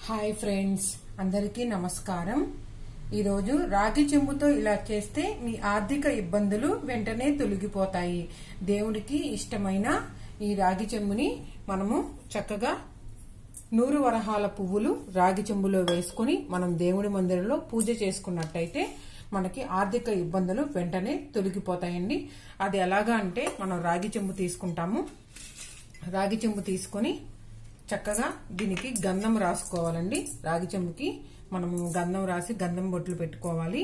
hi friends అందరికీ నమస్కారం ఈరోజు రాగి చెంబుతో ఇలా చేస్తే మీ ఆర్థిక ఇబ్బందులు వెంటనే తొలగిపోతాయి దేవుడికి ఇష్టమైన ఈ రాగి చెంబుని మనము చక్కగా నూరు వరహాల పువ్వులు రాగి చెంబులో వేసుకుని మనం దేవుడి మందిరంలో పూజ చేసుకున్నట్టయితే మనకి ఆర్థిక ఇబ్బందులు వెంటనే తొలగిపోతాయండి అది ఎలాగా అంటే మనం రాగి చెంబు తీసుకుంటాము రాగి చెంబు తీసుకొని చక్కగా దీనికి గంధం రాసుకోవాలండి రాగి చెంబుకి మనము గంధం రాసి గంధం బొట్లు పెట్టుకోవాలి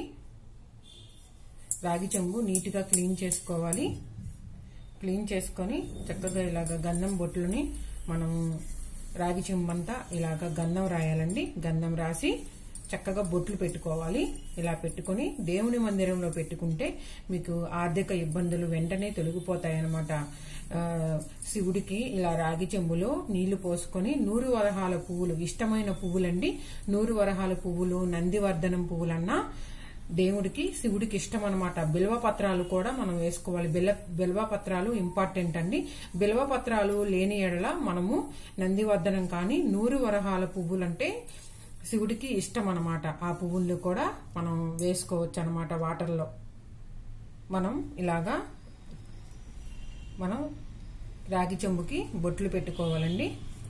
రాగి చెంబు నీట్గా క్లీన్ చేసుకోవాలి క్లీన్ చేసుకొని చక్కగా ఇలాగ గంధం బొట్లుని మనము రాగి చెంబంతా ఇలాగ గంధం రాయాలండి గంధం రాసి చక్కగా బొట్లు పెట్టుకోవాలి ఇలా పెట్టుకొని దేవుని మందిరంలో పెట్టుకుంటే మీకు ఆర్థిక ఇబ్బందులు వెంటనే తొలగిపోతాయన్నమాట ఆ, శివుడికి ఇలా రాగి చెంబులో నీళ్లు పోసుకొని నూరు వరహాల పువ్వులు ఇష్టమైన పువ్వులండి నూరు వరహాల పువ్వులు నందివర్ధనం పువ్వులన్నా దేవుడికి శివుడికి ఇష్టం అనమాట బిల్వ పత్రాలు కూడా మనం వేసుకోవాలి బిల్ల బిల్వ పత్రాలు ఇంపార్టెంట్ అండి బిల్వ పత్రాలు లేని ఎడల మనము నందివర్ధనం కానీ నూరు వరహాల పువ్వులంటే శివుడికి ఇష్టం అనమాట ఆ పువ్వులు కూడా మనం వేసుకోవచ్చు అనమాట వాటర్లో మనం ఇలాగా మనం రాగి చెంబుకి బొట్లు పెట్టుకోవాలండి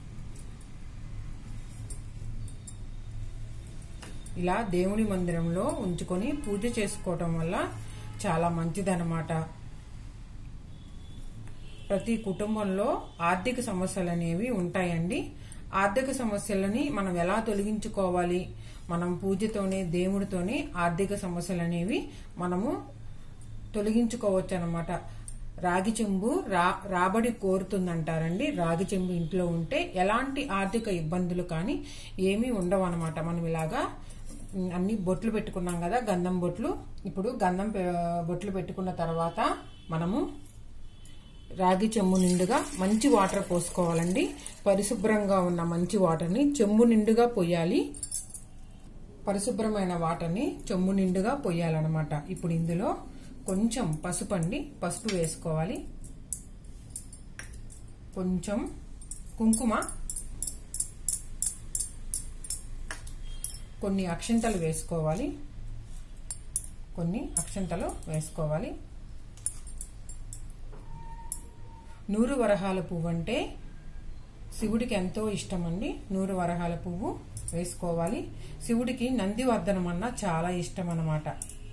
ఇలా దేవుని మందిరంలో ఉంచుకొని పూజ చేసుకోవటం వల్ల చాలా మంచిదన్నమాట ప్రతి కుటుంబంలో ఆర్థిక సమస్యలు అనేవి ఉంటాయండి ఆర్థిక సమస్యలని మనం ఎలా తొలగించుకోవాలి మనం పూజతోనే దేవుడితోనే ఆర్థిక సమస్యలు అనేవి మనము తొలగించుకోవచ్చు అనమాట రాగి చెంబు రా రాబడి కోరుతుందంటారండి రాగి చెంబు ఇంట్లో ఉంటే ఎలాంటి ఆర్థిక ఇబ్బందులు కానీ ఏమీ ఉండవు అనమాట మనం ఇలాగా ఉమ్, అన్ని బొట్లు పెట్టుకున్నాం కదా గంధం బొట్లు ఇప్పుడు గంధం పె- బొట్లు పెట్టుకున్న తర్వాత మనము రాగి చెంబు నిండుగా మంచి వాటర్ పోసుకోవాలండి పరిశుభ్రంగా ఉన్న మంచి వాటర్ని చెంబు నిండుగా పోయాలి పరిశుభ్రమైన వాటర్ని చెంబు నిండుగా పోయాలన్నమాట ఇప్పుడు ఇందులో కొంచెం పసుపు అండి పసుపు వేసుకోవాలి కొంచెం కుంకుమ కొన్ని అక్షంతలు వేసుకోవాలి కొన్ని అక్షంతలు వేసుకోవాలి నూరు వరహాల పువ్వు అంటే శివుడికి ఎంతో ఇష్టం అండి నూరు వరహాల పువ్వు వేసుకోవాలి శివుడికి నందివర్ధనం అన్న చాలా ఇష్టం అన్నమాట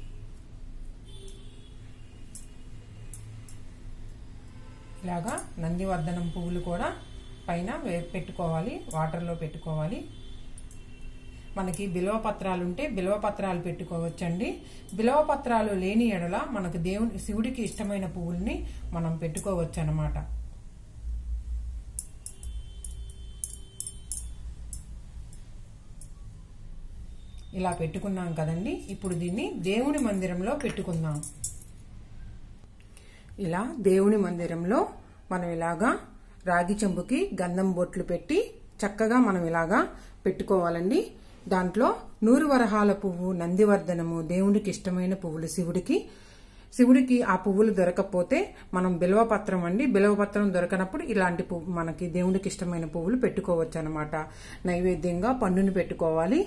ఇలాగా నందివర్ధనం పువ్వులు కూడా పైన వే- పెట్టుకోవాలి వాటర్లో పెట్టుకోవాలి మనకి బిలవ పత్రాలు ఉంటే బిలవ పత్రాలు పెట్టుకోవచ్చండి బిలవ పత్రాలు లేని ఎడల మనకు దేవుని శివుడికి ఇష్టమైన పువ్వుల్ని మనం పెట్టుకోవచ్చు అన్నమాట ఇలా పెట్టుకున్నాం కదండి ఇప్పుడు దీన్ని దేవుని మందిరంలో పెట్టుకుందాం ఇలా దేవుని మందిరంలో మనం ఇలాగా రాగి చెంబుకి గంధం బొట్లు పెట్టి చక్కగా మనం ఇలాగా పెట్టుకోవాలండి దాంట్లో నూరు వరహాల పువ్వు నందివర్ధనము దేవుడికి ఇష్టమైన పువ్వులు శివుడికి శివుడికి ఆ పువ్వులు దొరకకపోతే మనం బిల్వపత్రం అండి బిల్వపత్రం దొరకనప్పుడు ఇలాంటి పువ్వు మనకి దేవుడికి ఇష్టమైన పువ్వులు పెట్టుకోవచ్చు అనమాట నైవేద్యంగా పండుని పెట్టుకోవాలి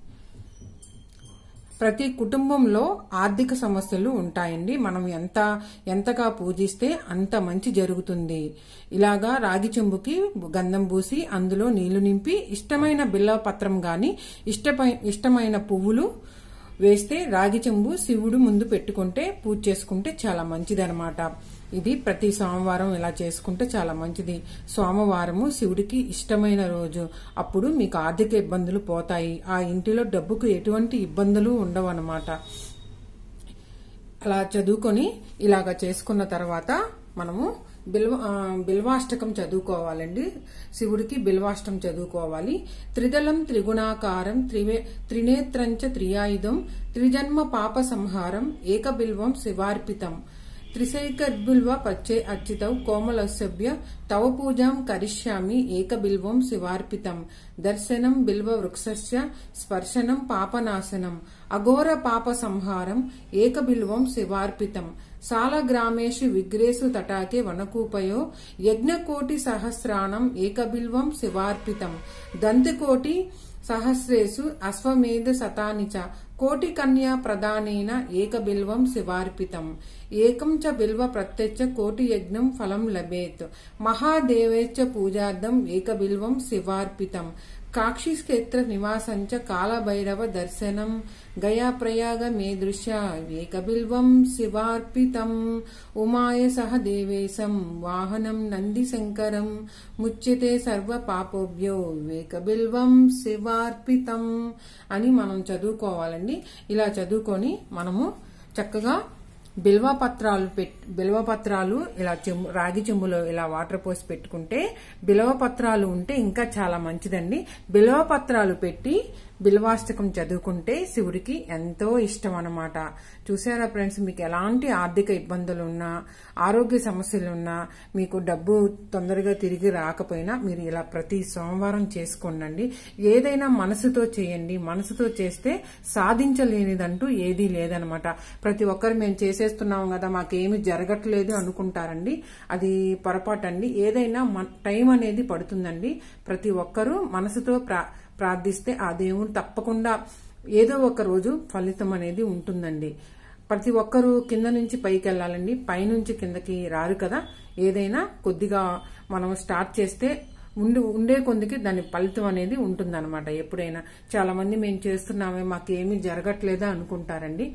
ప్రతి కుటుంబంలో ఆర్థిక సమస్యలు ఉంటాయండి మనం ఎంత ఎంతగా పూజిస్తే అంత మంచి జరుగుతుంది ఇలాగా రాగి చెంబుకి గంధం పూసి అందులో నీళ్లు నింపి ఇష్టమైన బిల్ల పత్రం గాని ఇష్టపై ఇష్టమైన పువ్వులు వేస్తే రాగి చెంబు శివుడు ముందు పెట్టుకుంటే పూజ చేసుకుంటే చాలా మంచిదన్నమాట ఇది ప్రతి సోమవారం ఇలా చేసుకుంటే చాలా మంచిది సోమవారము శివుడికి ఇష్టమైన రోజు అప్పుడు మీకు ఆర్థిక ఇబ్బందులు పోతాయి ఆ ఇంటిలో డబ్బుకు ఎటువంటి ఇబ్బందులు ఉండవు అన్నమాట అలా చదువుకొని ఇలాగ చేసుకున్న తర్వాత మనము బిల్వ ఆ, బిల్వాష్టకం చదువుకోవాలండి శివుడికి బిల్వాష్టం చదువుకోవాలి త్రిదళం త్రిగుణాకారం త్రివే త్రినేత్రంచ త్రియాయుధం త్రిజన్మ పాప సంహారం ఏకబిల్వం శివార్పితం త్రిశైకర్బిల్వ పచ్చే అర్చితౌ కోమలసభ్య తవ పూజాం కరిష్యామి ఏకబిల్వం శివార్పితం దర్శనం బిల్వ వృక్షస్య స్పర్శనం పాపనాశనం అఘోర పాప సంహారం ఏకబిల్వం శివార్పితం సాలగ్రామేషు విగ్రేసు తటాకే వనకూపయో యజ్ఞకోటి సహస్రాణం ఏకబిల్వం శివార్పితం దంతికోటి సహస్రేసు అశ్వమేధ శతాని చ కోటి కన్యా ప్రదానేన ఏకబిల్వం శివార్పితం ఏకం చ బిల్వ ప్రత్యచ్చ కోటి యజ్ఞం ఫలం లభేత్ మహాదేవేచ్చ పూజార్థం ఏకబిల్వం శివార్పితం కాక్షిక్షేత్ర నివాసంచ కాలభైరవ దర్శనం గయా ప్రయాగ మే దృశ్య ఏకబిల్వం శివార్పితం ఉమాయ సహ దేవేశం వాహనం నంది శంకరం ముచ్యతే సర్వ పాపోభ్యో ఏకబిల్వం శివార్పితం అని మనం చదువుకోవాలండి ఇలా చదువుకొని మనము చక్కగా బిల్వపత్రాలు పెట్ బిల్వపత్రాలు ఇలా చెంబు రాగి చెంబులో ఇలా వాటర్ పోసి పెట్టుకుంటే బిల్వపత్రాలు ఉంటే ఇంకా చాలా మంచిదండి బిల్వపత్రాలు పెట్టి బిల్వాష్టకం చదువుకుంటే శివుడికి ఎంతో ఇష్టం అన్నమాట చూసారా ఫ్రెండ్స్ మీకు ఎలాంటి ఆర్థిక ఇబ్బందులు ఉన్నా ఆరోగ్య సమస్యలు ఉన్నా మీకు డబ్బు తొందరగా తిరిగి రాకపోయినా మీరు ఇలా ప్రతి సోమవారం చేసుకోండి ఏదైనా మనసుతో చేయండి మనసుతో చేస్తే సాధించలేనిదంటూ ఏదీ లేదనమాట ప్రతి ఒక్కరు మేము చేసేస్తున్నాం కదా మాకేమి జరగట్లేదు అనుకుంటారండి అది పొరపాటు అండి ఏదైనా టైం అనేది పడుతుందండి ప్రతి ఒక్కరూ మనసుతో ప్రా ప్రార్థిస్తే ఆ దేవుడు తప్పకుండా ఏదో ఒక రోజు ఫలితం అనేది ఉంటుందండి ప్రతి ఒక్కరూ కింద నుంచి పైకి వెళ్ళాలండి పైనుంచి కిందకి రారు కదా ఏదైనా కొద్దిగా మనం స్టార్ట్ చేస్తే ఉండి ఉండే కొందికి దాని ఫలితం అనేది ఉంటుందన్నమాట ఎప్పుడైనా చాలా మంది మేము చేస్తున్నామే మాకేమీ జరగట్లేదా అనుకుంటారండి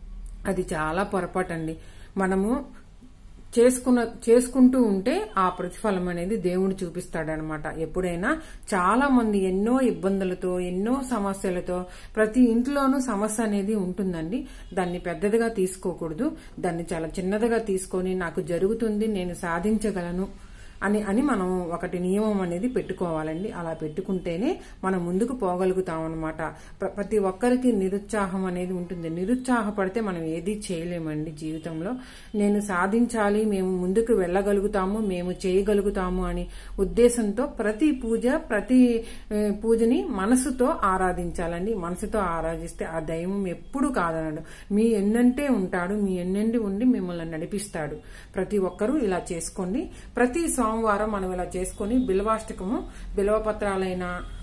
అది చాలా పొరపాటు అండి మనము చేసుకున్న చేసుకుంటూ ఉంటే ఆ ప్రతిఫలం అనేది దేవుడు చూపిస్తాడనమాట ఎప్పుడైనా చాలా మంది ఎన్నో ఇబ్బందులతో ఎన్నో సమస్యలతో ప్రతి ఇంట్లోనూ సమస్య అనేది ఉంటుందండి దాన్ని పెద్దదిగా తీసుకోకూడదు దాన్ని చాలా చిన్నదిగా తీసుకొని నాకు జరుగుతుంది నేను సాధించగలను అని అని మనం ఒకటి నియమం అనేది పెట్టుకోవాలండి అలా పెట్టుకుంటేనే మనం ముందుకు పోగలుగుతాం అనమాట ప్రతి ఒక్కరికి నిరుత్సాహం అనేది ఉంటుంది నిరుత్సాహపడితే మనం ఏది చేయలేమండి జీవితంలో నేను సాధించాలి మేము ముందుకు వెళ్ళగలుగుతాము మేము చేయగలుగుతాము అని ఉద్దేశంతో ప్రతి పూజ ప్రతి పూజని మనసుతో ఆరాధించాలండి మనసుతో ఆరాధిస్తే ఆ దైవం ఎప్పుడు కాదనడు మీ ఎన్నంటే ఉంటాడు మీ ఎన్నంటి ఉండి మిమ్మల్ని నడిపిస్తాడు ప్రతి ఒక్కరూ ఇలా చేసుకోండి ప్రతి సోమవారం మనం ఇలా చేసుకొని బిల్వాష్టకము బిల్వపత్రాలైన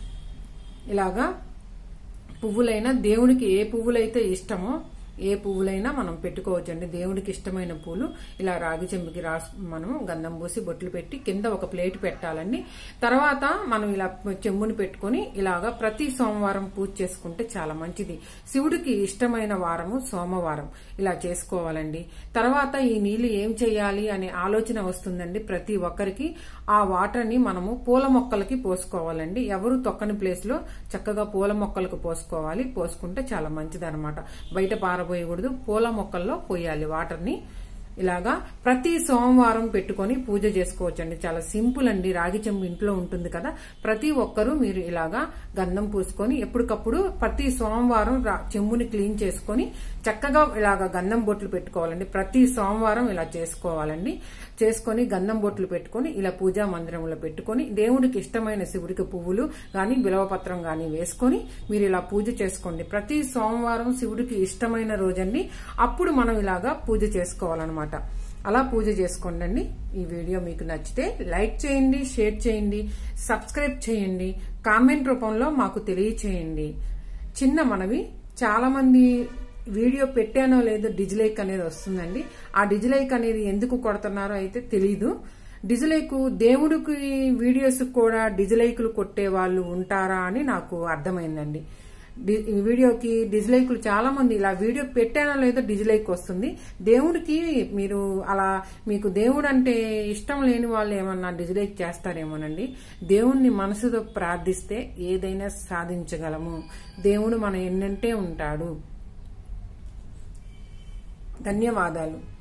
ఇలాగా పువ్వులైనా దేవునికి ఏ పువ్వులైతే ఇష్టమో ఏ పువ్వులైనా మనం పెట్టుకోవచ్చండి దేవుడికి ఇష్టమైన పూలు ఇలా రాగి చెంబుకి రాసి మనం గంధం పూసి బొట్లు పెట్టి కింద ఒక ప్లేట్ పెట్టాలండి తర్వాత మనం ఇలా చెంబుని పెట్టుకొని ఇలాగా ప్రతి సోమవారం పూజ చేసుకుంటే చాలా మంచిది శివుడికి ఇష్టమైన వారము సోమవారం ఇలా చేసుకోవాలండి తర్వాత ఈ నీళ్లు ఏం చేయాలి అనే ఆలోచన వస్తుందండి ప్రతి ఒక్కరికి ఆ వాటర్ ని మనము పూల మొక్కలకి పోసుకోవాలండి ఎవరు తొక్కని ప్లేస్ లో చక్కగా పూల మొక్కలకు పోసుకోవాలి పోసుకుంటే చాలా మంచిది అనమాట బయట పారబోయకూడదు పూల మొక్కల్లో పోయాలి వాటర్ ని ఇలాగా ప్రతి సోమవారం పెట్టుకొని పూజ చేసుకోవచ్చండి చాలా సింపుల్ అండి రాగి చెంబు ఇంట్లో ఉంటుంది కదా ప్రతి ఒక్కరూ మీరు ఇలాగా గంధం పూసుకొని ఎప్పటికప్పుడు ప్రతి సోమవారం చెంబుని క్లీన్ చేసుకొని చక్కగా ఇలాగా గంధం బొట్లు పెట్టుకోవాలండి ప్రతి సోమవారం ఇలా చేసుకోవాలండి చేసుకొని గంధం బొట్లు పెట్టుకొని ఇలా పూజా మందిరంలో పెట్టుకొని దేవుడికి ఇష్టమైన శివుడికి పువ్వులు గాని బిలవపత్రం గాని వేసుకొని మీరు ఇలా పూజ చేసుకోండి ప్రతి సోమవారం శివుడికి ఇష్టమైన రోజండి అప్పుడు మనం ఇలాగా పూజ చేసుకోవాలన్నమాట అలా పూజ చేసుకోండి ఈ వీడియో మీకు నచ్చితే లైక్ చేయండి షేర్ చేయండి సబ్స్క్రైబ్ చేయండి కామెంట్ రూపంలో మాకు తెలియచేయండి చిన్న మనవి చాలా మంది వీడియో పెట్టానో లేదో డిజిలైక్ అనేది వస్తుందండి ఆ డిజిలైక్ అనేది ఎందుకు కొడుతున్నారో అయితే తెలీదు డిజిలైక్ దేవుడికి వీడియోస్ కూడా డిజిలైకులు కొట్టే వాళ్ళు ఉంటారా అని నాకు అర్థమైందండి ఈ వీడియోకి డిజిలైకులు చాలా మంది ఇలా వీడియో పెట్టానో లేదో డిజిలైక్ వస్తుంది దేవుడికి మీరు అలా మీకు దేవుడు అంటే ఇష్టం లేని వాళ్ళు ఏమన్నా డిజిలైక్ చేస్తారేమోనండి దేవుణ్ణి మనసుతో ప్రార్థిస్తే ఏదైనా సాధించగలము దేవుడు మన ఎన్నంటే ఉంటాడు ధన్యవాదాలు